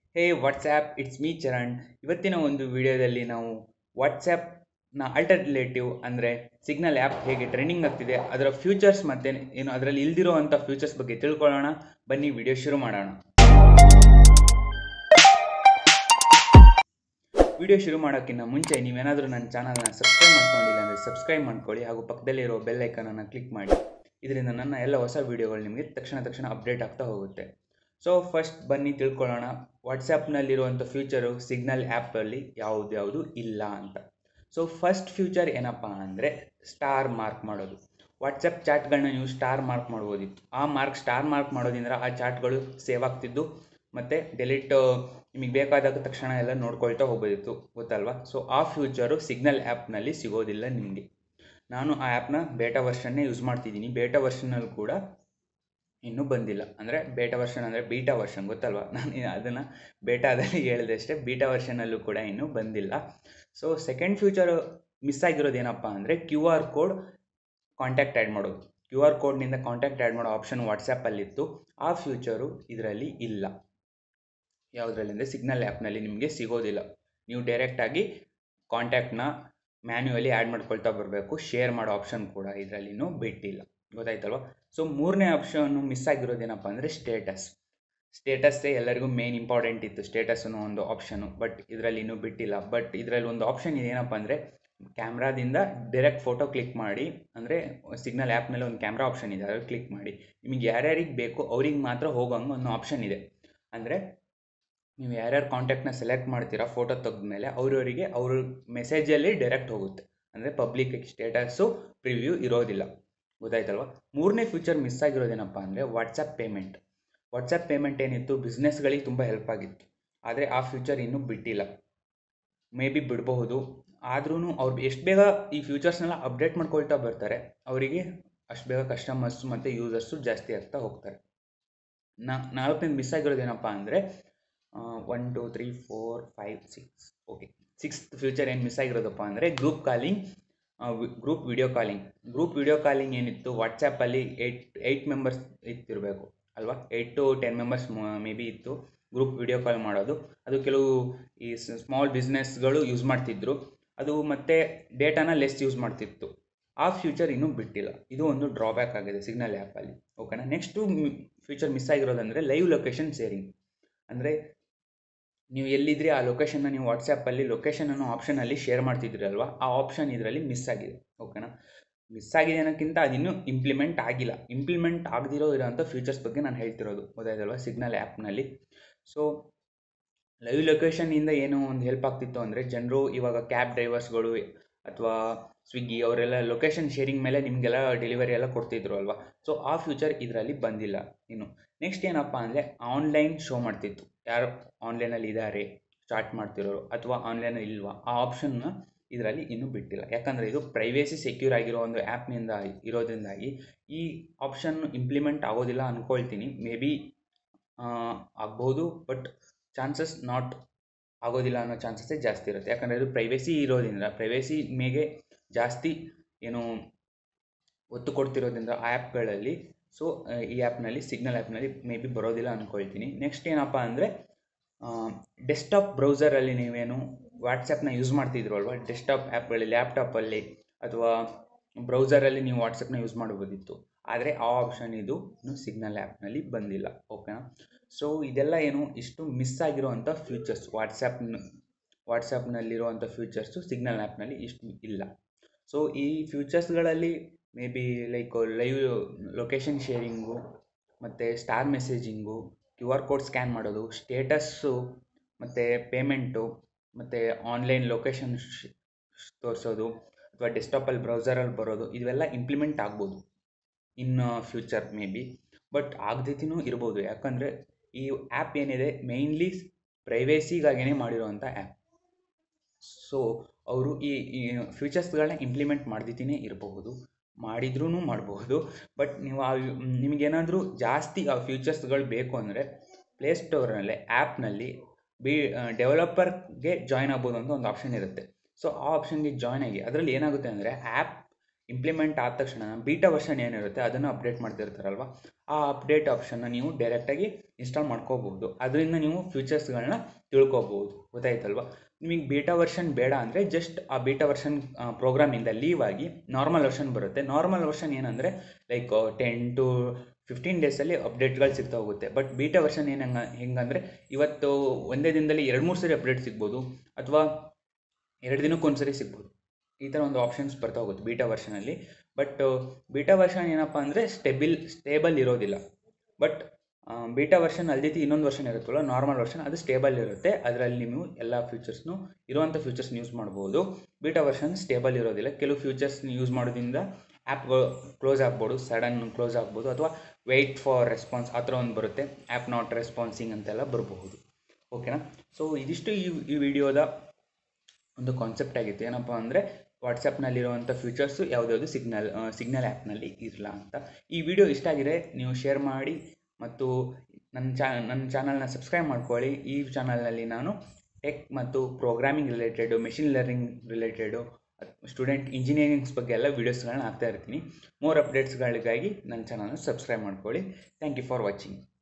hey WhatsApp it's me Charan ಇವತ್ತಿನ ಒಂದು ವಿಡಿಯೋದಲ್ಲಿ ನಾವು ವಾಟ್ಸ್ಆ್ಯಪ್ನ ಅಲ್ಟರ್ನೇಟಿವ್ ಅಂದರೆ ಸಿಗ್ನಲ್ ಆ್ಯಪ್ ಹೇಗೆ ಟ್ರೆಂಡಿಂಗ್ ಆಗ್ತಿದೆ ಅದರ ಫ್ಯೂಚರ್ಸ್ ಮತ್ತು ಏನು ಅದರಲ್ಲಿ ಇಲ್ದಿರೋ ಅಂಥ ಫ್ಯೂಚರ್ಸ್ ಬಗ್ಗೆ ತಿಳ್ಕೊಳ್ಳೋಣ ಬನ್ನಿ ವಿಡಿಯೋ ಶುರು ಮಾಡೋಣ ವಿಡಿಯೋ ಶುರು ಮಾಡೋಕ್ಕಿಂತ ಮುಂಚೆ ನೀವೇನಾದರೂ ನನ್ನ ಚಾನಲ್ನ ಸಬ್ಸ್ಕ್ರೈಬ್ ಮಾಡ್ಕೊಂಡಿಲ್ಲ ಅಂದರೆ ಸಬ್ಸ್ಕ್ರೈಬ್ ಮಾಡ್ಕೊಳ್ಳಿ ಹಾಗೂ ಪಕ್ಕದಲ್ಲಿರೋ ಬೆಲ್ ಐಕನನ್ನು ಕ್ಲಿಕ್ ಮಾಡಿ ಇದರಿಂದ ನನ್ನ ಎಲ್ಲ ಹೊಸ ವೀಡಿಯೋಗಳು ನಿಮಗೆ ತಕ್ಷಣ ತಕ್ಷಣ ಅಪ್ಡೇಟ್ ಆಗ್ತಾ ಹೋಗುತ್ತೆ ಸೊ ಫಸ್ಟ್ ಬನ್ನಿ ತಿಳ್ಕೊಳ್ಳೋಣ ವಾಟ್ಸಪ್ನಲ್ಲಿರುವಂಥ ಫ್ಯೂಚರು ಸಿಗ್ನಲ್ ಆ್ಯಪಲ್ಲಿ ಯಾವುದು ಯಾವುದು ಇಲ್ಲ ಅಂತ ಸೊ ಫಸ್ಟ್ ಫ್ಯೂಚರ್ ಏನಪ್ಪ ಅಂದರೆ ಸ್ಟಾರ್ ಮಾರ್ಕ್ ಮಾಡೋದು ವಾಟ್ಸಪ್ ಚಾಟ್ಗಳನ್ನ ನೀವು ಸ್ಟಾರ್ ಮಾರ್ಕ್ ಮಾಡ್ಬೋದಿತ್ತು ಆ ಮಾರ್ಕ್ ಸ್ಟಾರ್ ಮಾರ್ಕ್ ಮಾಡೋದ್ರಿಂದ ಆ ಚಾಟ್ಗಳು ಸೇವ್ ಆಗ್ತಿದ್ದು ಮತ್ತು ಡೆಲಿಟ್ ನಿಮಗೆ ಬೇಕಾದಾಗ ತಕ್ಷಣ ಎಲ್ಲ ನೋಡ್ಕೊಳ್ತಾ ಹೋಗ್ಬೋದಿತ್ತು ಗೊತ್ತಲ್ವಾ ಸೊ ಆ ಫ್ಯೂಚರು ಸಿಗ್ನಲ್ ಆ್ಯಪ್ನಲ್ಲಿ ಸಿಗೋದಿಲ್ಲ ನಿಮಗೆ ನಾನು ಆ ಆ್ಯಪ್ನ ಬೇಟಾ ವರ್ಷನ್ನೇ ಯೂಸ್ ಮಾಡ್ತಿದ್ದೀನಿ ಬೇಟಾ ವರ್ಷನಲ್ಲಿ ಕೂಡ ಇನ್ನೂ ಬಂದಿಲ್ಲ ಅಂದರೆ ಬೇಟಾ ವರ್ಷನ್ ಅಂದರೆ ಬೀಟಾ ವರ್ಷನ್ ಗೊತ್ತಲ್ವಾ ನಾನು ಅದನ್ನು ಬೇಟಾದಲ್ಲಿ ಹೇಳಿದೆ ಅಷ್ಟೇ ಬೀಟಾ ವರ್ಷನಲ್ಲೂ ಕೂಡ ಇನ್ನೂ ಬಂದಿಲ್ಲ ಸೊ ಸೆಕೆಂಡ್ ಫ್ಯೂಚರು ಮಿಸ್ ಆಗಿರೋದು ಏನಪ್ಪ ಅಂದರೆ Q R code contact add ಮಾಡೋದು ಕ್ಯೂ ಆರ್ ಕೋಡ್ನಿಂದ ಕಾಂಟ್ಯಾಕ್ಟ್ ಆ್ಯಡ್ ಮಾಡೋ ಆಪ್ಷನ್ ವಾಟ್ಸಪ್ಪಲ್ಲಿತ್ತು ಆ ಫ್ಯೂಚರು ಇದರಲ್ಲಿ ಇಲ್ಲ ಯಾವುದರಲ್ಲಿ ಅಂದರೆ ಸಿಗ್ನಲ್ ಆ್ಯಪ್ನಲ್ಲಿ ನಿಮಗೆ ಸಿಗೋದಿಲ್ಲ ನೀವು ಡೈರೆಕ್ಟಾಗಿ ಕಾಂಟ್ಯಾಕ್ಟ್ನ ಮ್ಯಾನ್ಯುವಲಿ ಆ್ಯಡ್ ಮಾಡ್ಕೊಳ್ತಾ ಬರಬೇಕು ಶೇರ್ ಮಾಡೋ ಆಪ್ಷನ್ ಕೂಡ ಇದರಲ್ಲಿ ಇನ್ನೂ ಬಿಟ್ಟಿಲ್ಲ ಗೊತ್ತಾಯ್ತಲ್ವ ಸೊ ಮೂರನೇ ಆಪ್ಷನ್ನು ಮಿಸ್ ಆಗಿರೋದೇನಪ್ಪ ಅಂದರೆ ಸ್ಟೇಟಸ್ ಸ್ಟೇಟಸ್ಸೇ ಎಲ್ಲರಿಗೂ ಮೇನ್ ಇಂಪಾರ್ಟೆಂಟ್ ಇತ್ತು ಸ್ಟೇಟಸ್ ಅನ್ನೋ ಒಂದು ಆಪ್ಷನು ಬಟ್ ಇದರಲ್ಲಿ ಇನ್ನೂ ಬಿಟ್ಟಿಲ್ಲ ಬಟ್ ಇದರಲ್ಲಿ ಒಂದು ಆಪ್ಷನ್ ಇದೇನಪ್ಪ ಅಂದರೆ ಕ್ಯಾಮ್ರಾದಿಂದ ಡೈರೆಕ್ಟ್ ಫೋಟೋ ಕ್ಲಿಕ್ ಮಾಡಿ ಅಂದರೆ ಸಿಗ್ನಲ್ ಆ್ಯಪ್ನಲ್ಲಿ ಒಂದು ಕ್ಯಾಮ್ರಾ ಆಪ್ಷನ್ ಇದೆ ಅದ್ರಲ್ಲಿ ಕ್ಲಿಕ್ ಮಾಡಿ ನಿಮಗೆ ಯಾರ್ಯಾರಿಗೆ ಬೇಕು ಅವ್ರಿಗೆ ಮಾತ್ರ ಹೋಗೋಂಗೆ ಒಂದು ಆಪ್ಷನ್ ಇದೆ ಅಂದರೆ ನೀವು ಯಾರ್ಯಾರು ಕಾಂಟ್ಯಾಕ್ಟ್ನ ಸೆಲೆಕ್ಟ್ ಮಾಡ್ತೀರಾ ಫೋಟೋ ತೆಗೆದ್ಮೇಲೆ ಅವ್ರವರಿಗೆ ಅವ್ರ ಮೆಸೇಜಲ್ಲಿ ಡೈರೆಕ್ಟ್ ಹೋಗುತ್ತೆ ಅಂದರೆ ಪಬ್ಲಿಕ್ ಸ್ಟೇಟಸ್ಸು ಪ್ರಿವ್ಯೂ ಇರೋದಿಲ್ಲ ಗೊತ್ತಾಯ್ತಲ್ವ ಮೂರನೇ ಫ್ಯೂಚರ್ ಮಿಸ್ ಆಗಿರೋದೇನಪ್ಪ ಅಂದರೆ ವಾಟ್ಸಪ್ ಪೇಮೆಂಟ್ ವಾಟ್ಸಪ್ ಪೇಮೆಂಟ್ ಏನಿತ್ತು ಬಿಸ್ನೆಸ್ಗಳಿಗೆ ತುಂಬ ಹೆಲ್ಪ್ ಆಗಿತ್ತು ಆದರೆ ಆ ಫ್ಯೂಚರ್ ಇನ್ನೂ ಬಿಟ್ಟಿಲ್ಲ ಮೇ ಬಿ ಬಿಡಬಹುದು ಆದ್ರೂ ಅವ್ರು ಎಷ್ಟು ಬೇಗ ಈ ಫ್ಯೂಚರ್ಸ್ನೆಲ್ಲ ಅಪ್ಡೇಟ್ ಮಾಡ್ಕೊಳ್ತಾ ಬರ್ತಾರೆ ಅವರಿಗೆ ಅಷ್ಟು ಬೇಗ ಕಸ್ಟಮರ್ಸು ಮತ್ತು ಯೂಸರ್ಸು ಜಾಸ್ತಿ ಆಗ್ತಾ ಹೋಗ್ತಾರೆ ನಾ ನಾಲ್ಕನೇದು ಮಿಸ್ ಆಗಿರೋದೇನಪ್ಪ ಅಂದರೆ one two three four five six okay sixth future ಏನು ಮಿಸ್ ಆಗಿರೋದಪ್ಪ ಅಂದರೆ group calling group video calling group video calling ಏನಿತ್ತು ವಾಟ್ಸಪ್ಪಲ್ಲಿ ಏಯ್ಟ್ ಏಯ್ಟ್ ಮೆಂಬರ್ಸ್ ಇತ್ತಿರಬೇಕು ಅಲ್ವಾ eight to ten members may be ಇತ್ತು ಗ್ರೂಪ್ ವಿಡಿಯೋ ಕಾಲ್ ಮಾಡೋದು ಅದು ಕೆಲವು ಈ ಸ್ಮಾಲ್ ಬಿಸ್ನೆಸ್ಗಳು ಯೂಸ್ ಮಾಡ್ತಿದ್ರು ಅದು ಮತ್ತು ಡೇಟಾನ ಲೆಸ್ ಯೂಸ್ ಮಾಡ್ತಿತ್ತು ಆ ಫ್ಯೂಚರ್ ಇನ್ನೂ ಬಿಟ್ಟಿಲ್ಲ ಇದು ಒಂದು ಡ್ರಾಬ್ಯಾಕ್ ಆಗಿದೆ ಸಿಗ್ನಲ್ ಆ್ಯಪಲ್ಲಿ ಓಕೆನಾ ನೆಕ್ಸ್ಟು ಫ್ಯೂಚರ್ ಮಿಸ್ ಆಗಿರೋದಂದರೆ ಲೈವ್ ಲೊಕೇಶನ್ ಶೇರಿಂಗ್ ಅಂದರೆ ನೀವು ಎಲ್ಲಿದ್ರಿ ಆ ಲೊಕೇಶನ್ನ ನೀವು ವಾಟ್ಸಪ್ಪಲ್ಲಿ ಲೊಕೇಶನ್ ಅನ್ನೋ ಆಪ್ಷನಲ್ಲಿ ಶೇರ್ ಮಾಡ್ತಿದ್ರಲ್ವ ಆ ಆಪ್ಷನ್ ಇದರಲ್ಲಿ ಮಿಸ್ ಆಗಿದೆ ಓಕೆನಾ ಮಿಸ್ ಆಗಿದೆ ಅನ್ನೋಕ್ಕಿಂತ ಅದಿನ್ನೂ ಇಂಪ್ಲಿಮೆಂಟ್ ಆಗಿಲ್ಲ ಇಂಪ್ಲಿಮೆಂಟ್ ಆಗದಿರೋ ಇರೋಂಥ ಫ್ಯೂಚರ್ಸ್ ಬಗ್ಗೆ ನಾನು ಹೇಳ್ತಿರೋದು ಗೊತ್ತಾಯ್ತಲ್ವ ಸಿಗ್ನಲ್ ಆ್ಯಪ್ನಲ್ಲಿ ಸೊ ಲೈವ್ ಲೊಕೇಶನ್ನಿಂದ ಏನೋ ಒಂದು ಹೆಲ್ಪ್ ಆಗ್ತಿತ್ತು ಅಂದರೆ ಜನರು ಇವಾಗ ಕ್ಯಾಬ್ ಡ್ರೈವರ್ಸ್ಗಳು ಅಥವಾ ಸ್ವಿಗ್ಗಿ ಅವರೆಲ್ಲ ಲೊಕೇಶನ್ ಶೇರಿಂಗ್ ಮೇಲೆ ನಿಮಗೆಲ್ಲ ಡೆಲಿವರಿ ಎಲ್ಲ ಕೊಡ್ತಿದ್ರು ಅಲ್ವಾ ಸೊ ಆ ಫ್ಯೂಚರ್ ಇದರಲ್ಲಿ ಬಂದಿಲ್ಲ ಇನ್ನು ನೆಕ್ಸ್ಟ್ ಏನಪ್ಪ ಅಂದರೆ ಆನ್ಲೈನ್ ಶೋ ಮಾಡ್ತಿತ್ತು ಯಾರು ಆನ್ಲೈನಲ್ಲಿ ಇದ್ದಾರೆ ಸ್ಟಾರ್ಟ್ ಮಾಡ್ತಿರೋರು ಅಥವಾ ಆನ್ಲೈನಲ್ಲಿ ಇಲ್ವಾ ಆ ಆಪ್ಷನ್ನ ಇದರಲ್ಲಿ ಇನ್ನೂ ಬಿಟ್ಟಿಲ್ಲ ಯಾಕಂದರೆ ಇದು ಪ್ರೈವೇಸಿ ಸೆಕ್ಯೂರ್ ಆಗಿರೋ ಒಂದು ಆ್ಯಪ್ನಿಂದ ಇರೋದ್ರಿಂದಾಗಿ ಈ ಆಪ್ಷನ್ ಇಂಪ್ಲಿಮೆಂಟ್ ಆಗೋದಿಲ್ಲ ಅಂದ್ಕೊಳ್ತೀನಿ ಮೇ ಬಿ ಆಗ್ಬೋದು ಬಟ್ ಚಾನ್ಸಸ್ ನಾಟ್ ಆಗೋದಿಲ್ಲ ಅನ್ನೋ ಚಾನ್ಸಸ್ಸೇ ಜಾಸ್ತಿ ಇರುತ್ತೆ ಯಾಕಂದರೆ ಇದು ಪ್ರೈವೇಸಿ ಇರೋದ್ರಿಂದ ಪ್ರೈವೇಸಿ ಮೇಗೆ ಜಾಸ್ತಿ ಏನು ಒತ್ತು ಕೊಡ್ತಿರೋದ್ರಿಂದ ಆ ಆ್ಯಪ್ಗಳಲ್ಲಿ ಸೊ ಈ ಆ್ಯಪ್ನಲ್ಲಿ ಸಿಗ್ನಲ್ ಆ್ಯಪ್ನಲ್ಲಿ ಮೇ ಬಿ ಬರೋದಿಲ್ಲ ಅಂದ್ಕೊಳ್ತೀನಿ ನೆಕ್ಸ್ಟ್ ಏನಪ್ಪ ಅಂದರೆ ಡೆಸ್ಕ್ಟಾಪ್ ಬ್ರೌಸರಲ್ಲಿ ನೀವೇನು ವಾಟ್ಸಪ್ನ ಯೂಸ್ ಮಾಡ್ತಿದ್ರು ಅಲ್ವಾ ಡೆಸ್ಕ್ಟಾಪ್ ಆ್ಯಪ್ಗಳಲ್ಲಿ ಲ್ಯಾಪ್ಟಾಪಲ್ಲಿ ಅಥವಾ ಬ್ರೌಸರಲ್ಲಿ ನೀವು ವಾಟ್ಸಪ್ನ ಯೂಸ್ ಮಾಡ್ಬೋದಿತ್ತು ಆದರೆ ಆ ಆಪ್ಷನ್ ಇದು ಇನ್ನು ಸಿಗ್ನಲ್ ಆ್ಯಪ್ನಲ್ಲಿ ಬಂದಿಲ್ಲ ಓಕೆನಾ ಸೊ ಇದೆಲ್ಲ ಏನು ಇಷ್ಟು ಮಿಸ್ ಆಗಿರೋವಂಥ ಫ್ಯೂಚರ್ಸ್ ವಾಟ್ಸಪ್ನ ವಾಟ್ಸಪ್ನಲ್ಲಿರುವಂಥ ಫ್ಯೂಚರ್ಸು ಸಿಗ್ನಲ್ ಆ್ಯಪ್ನಲ್ಲಿ ಇಷ್ಟು ಇಲ್ಲ ಸೊ ಈ ಫ್ಯೂಚರ್ಸ್ಗಳಲ್ಲಿ may be like live location sharing ಮತ್ತು star messaging Q R code scan ಮಾಡೋದು ಸ್ಟೇಟಸ್ಸು ಮತ್ತು ಪೇಮೆಂಟು ಮತ್ತು ಆನ್ಲೈನ್ ಲೊಕೇಶನ್ ತೋರಿಸೋದು ಅಥವಾ ಡೆಸ್ಕ್ಟಾಪಲ್ಲಿ ಬ್ರೌಸರಲ್ಲಿ ಬರೋದು ಇವೆಲ್ಲ ಇಂಪ್ಲಿಮೆಂಟ್ ಆಗ್ಬೋದು in future may be but ಆಗದಿತಿನೂ ಇರ್ಬೋದು ಯಾಕಂದರೆ ಈ ಆ್ಯಪ್ ಏನಿದೆ ಮೇಯ್ನ್ಲಿ ಪ್ರೈವೇಸಿಗಾಗಿಯೇ ಮಾಡಿರೋವಂಥ ಆ್ಯಪ್ ಸೊ ಅವರು ಈ ಈ ಫ್ಯೂಚರ್ಸ್ಗಳನ್ನ ಇಂಪ್ಲಿಮೆಂಟ್ ಮಾಡ್ದಿತಿನೇ ಇರಬಹುದು ಮಾಡಿದ್ರೂ ಮಾಡಬಹುದು ಬಟ್ ನೀವು ಆ ನಿಮಗೇನಾದರೂ ಜಾಸ್ತಿ ಆ ಫ್ಯೂಚರ್ಸ್ಗಳು ಬೇಕು ಅಂದರೆ ಪ್ಲೇಸ್ಟೋರ್ನಲ್ಲೇ ಆ್ಯಪ್ನಲ್ಲಿ ಬಿ ಡೆವಲಪರ್ಗೆ ಜಾಯ್ನ್ ಆಗ್ಬೋದು ಅಂತ ಒಂದು ಆಪ್ಷನ್ ಇರುತ್ತೆ ಸೊ ಆ ಆಪ್ಷನ್ಗೆ ಜಾಯ್ನ್ ಆಗಿ ಅದರಲ್ಲಿ ಏನಾಗುತ್ತೆ ಅಂದರೆ ಆ್ಯಪ್ ಇಂಪ್ಲಿಮೆಂಟ್ ಆದ ತಕ್ಷಣ ಬೀಟಾ ವರ್ಷನ್ ಏನಿರುತ್ತೆ ಅದನ್ನು ಅಪ್ಡೇಟ್ ಮಾಡ್ತಿರ್ತಾರಲ್ವ ಆ ಅಪ್ಡೇಟ್ ಆಪ್ಷನ್ನ ನೀವು ಡೈರೆಕ್ಟಾಗಿ ಇನ್ಸ್ಟಾಲ್ ಮಾಡ್ಕೋಬೋದು ಅದರಿಂದ ನೀವು ಫ್ಯೂಚರ್ಸ್ಗಳನ್ನ ತಿಳ್ಕೊಬೋದು ಗೊತ್ತಾಯ್ತಲ್ವ ನಿಮಗೆ ಬೀಟಾ ವರ್ಷನ್ ಬೇಡ ಅಂದರೆ ಜಸ್ಟ್ ಆ ಬೀಟಾ ವರ್ಷನ್ ಪ್ರೋಗ್ರಾಮಿಂದ ಲೀವ್ ಆಗಿ ನಾರ್ಮಲ್ ವರ್ಷನ್ ಬರುತ್ತೆ ನಾರ್ಮಲ್ ವರ್ಷನ್ ಏನಂದರೆ ಲೈಕ್ ಟೆನ್ ಟು ಫಿಫ್ಟೀನ್ ಡೇಸಲ್ಲಿ ಅಪ್ಡೇಟ್ಗಳು ಸಿಗ್ತಾ ಹೋಗುತ್ತೆ ಬಟ್ ಬೀಟಾ ವರ್ಷನ್ ಏನು ಹಂಗ ಹೆಂಗಂದರೆ ಇವತ್ತು ಒಂದೇ ದಿನದಲ್ಲಿ ಎರಡು ಮೂರು ಸರಿ ಅಪ್ಡೇಟ್ ಸಿಗ್ಬೋದು ಅಥವಾ ಎರಡು ದಿನಕ್ಕೆ ಒಂದು ಸರಿ ಸಿಗ್ಬೋದು ಈ ಥರ ಒಂದು ಆಪ್ಷನ್ಸ್ ಬರ್ತಾ ಹೋಗುತ್ತೆ ಬೀಟಾ ವರ್ಷನಲ್ಲಿ ಬಟ್ ಬೀಟಾ ವರ್ಷನ್ ಏನಪ್ಪ ಅಂದರೆ ಸ್ಟೆಬಿಲ್ ಸ್ಟೇಬಲ್ ಇರೋದಿಲ್ಲ ಬಟ್ ಬೀಟಾ ವರ್ಷನ್ ಅಲ್ದಿತ್ತು ಇನ್ನೊಂದು ವರ್ಷನ್ ಇರುತ್ತಲ್ಲ ನಾರ್ಮಲ್ ವರ್ಷನ್ ಅದು ಸ್ಟೇಬಲ್ ಇರುತ್ತೆ ಅದರಲ್ಲಿ ನೀವು ಎಲ್ಲ ಫ್ಯೂಚರ್ಸ್ನು ಇರುವಂಥ ಫ್ಯೂಚರ್ಸ್ನ ಯೂಸ್ ಮಾಡ್ಬೋದು ಬೀಟಾ ವರ್ಷನ್ ಸ್ಟೇಬಲ್ ಇರೋದಿಲ್ಲ ಕೆಲವು ಫ್ಯೂಚರ್ಸ್ನ ಯೂಸ್ ಮಾಡೋದ್ರಿಂದ ಆ್ಯಪ್ಗಳು ಕ್ಲೋಸ್ ಆಗ್ಬೋದು ಸಡನ್ ಕ್ಲೋಸ್ ಆಗ್ಬೋದು ಅಥವಾ ವೆಯ್ಟ್ ಫಾರ್ ರೆಸ್ಪಾನ್ಸ್ ಆ ಥರ ಒಂದು ಬರುತ್ತೆ ಆ್ಯಪ್ ನಾಟ್ ರೆಸ್ಪಾನ್ಸಿಂಗ್ ಅಂತೆಲ್ಲ ಬರಬಹುದು ಓಕೆನಾ ಸೊ ಇದಿಷ್ಟು ಈ ಈ ವಿಡಿಯೋದ ಒಂದು ಕಾನ್ಸೆಪ್ಟ್ ಆಗಿತ್ತು ಏನಪ್ಪ ಅಂದರೆ ವಾಟ್ಸಪ್ನಲ್ಲಿರುವಂಥ ಫೀಚರ್ಸು ಯಾವುದ್ಯಾವುದು ಸಿಗ್ನಲ್ ಸಿಗ್ನಲ್ ಆ್ಯಪ್ನಲ್ಲಿ ಇರಲ್ಲ ಅಂತ ಈ ವಿಡಿಯೋ ಇಷ್ಟ ಆಗಿದೆ ನೀವು ಶೇರ್ ಮಾಡಿ ಮತ್ತು ನನ್ನ ಚಾ ನನ್ನ ಚಾನಲ್ನ ಸಬ್ಸ್ಕ್ರೈಬ್ ಮಾಡ್ಕೊಳ್ಳಿ ಈ ಚಾನಲ್ನಲ್ಲಿ ನಾನು ಟೆಕ್ ಮತ್ತು programming related machine learning related student engineerings ಬಗ್ಗೆ ಎಲ್ಲ ವೀಡಿಯೋಸ್ಗಳನ್ನ ಹಾಕ್ತಾ ಇರ್ತೀನಿ ಮೋರ್ ಅಪ್ಡೇಟ್ಸ್ಗಳಿಗಾಗಿ ನನ್ನ ಚಾನಲ್ನ ಸಬ್ಸ್ಕ್ರೈಬ್ ಮಾಡ್ಕೊಳ್ಳಿ ಥ್ಯಾಂಕ್ ಯು ಫಾರ್ ವಾಚಿಂಗ್